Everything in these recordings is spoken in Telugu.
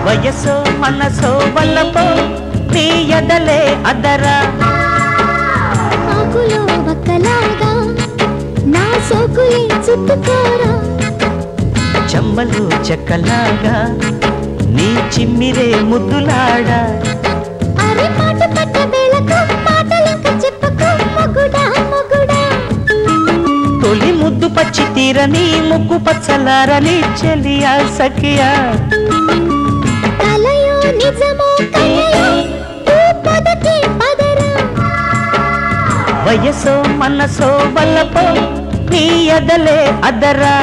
వయసో మనసో వల్లపో నీ ఎదలే అదరా ఆకులో ఒక్కలాగా నా సోకులే చుట్టుకోరా చెమ్మలు చెక్కలాగా నీ చిమ్మిరే ముద్దులాడా అరే పాట పట్ట వేళకు పాటలింక చెప్పకు మొగుడా మొగుడా తొలి ముద్దు పచ్చి తీరని ముక్కు పచ్చలారని చెలియా సఖియా కలయో నిజమో కలయో తూ పదకి పదరా వయసో మనసో వల్లపో నీ ఎదలే అదరా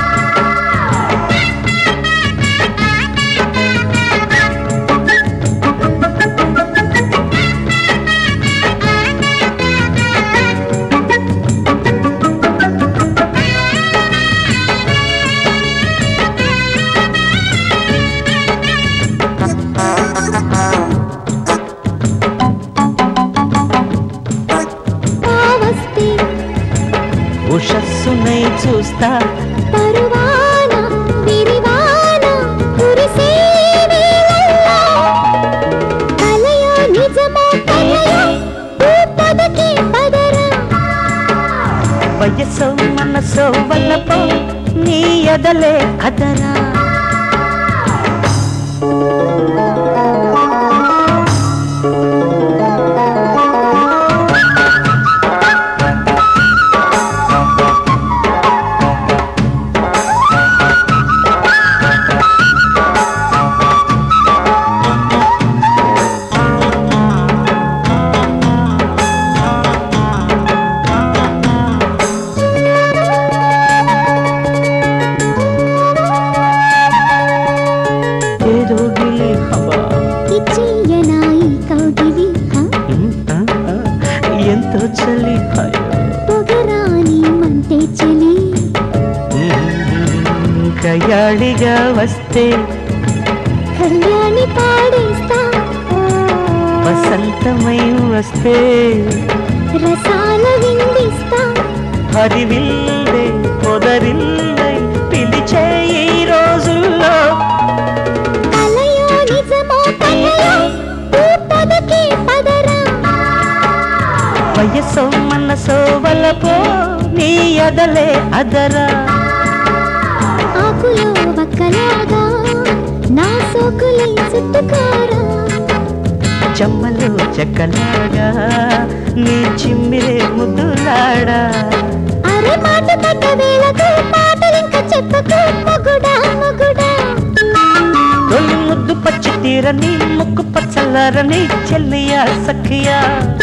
కావస్తే ఉషస్సునై చూస్తా పరువాన విరివాన కురిసే వేళల్లో కలయో నిజమో కలయో తూ పదకి పదరా వయసో మనసో వల్లపో నీ ఎదలే అదరా ఏదో గిలి హవా ఇచ్చేయనాయి కౌగిలి హ? ఎంతో చలి హాయో పొగరాని మంటే చెలి కయాళిగా వస్తే కళ్యాణి పాడేస్తా వసంతమై వస్తే రసాల విందిస్తా హరివిల్లే పొదరిల్లై పిలిచే ఈ రోజుల్లో కలయో నిజమో కలయో తూ పదకి పదరా వయసో మనసో వల్లపో నీ ఎదలే అదరా ఆకులో వక్కలాగా నా సోకులే చుట్టుకోరా చెమ్మలు చెక్కలాగా నీ చిమ్మిరే ముద్దులాడా అరే మాట పట్ట వేళకు పాటలింక చెప్పకు మొగుడా మొగుడా తొలి ముద్దు పచ్చి తీరని ముక్కు పచ్చలారని చెల్లియా సఖియా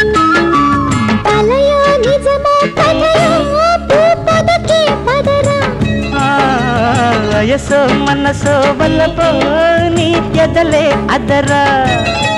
కలయో నిజమో కలయో తూ పదకి పదరా ఆ, వయసో మనసో వల్లపో నీ ఎదలే అదరా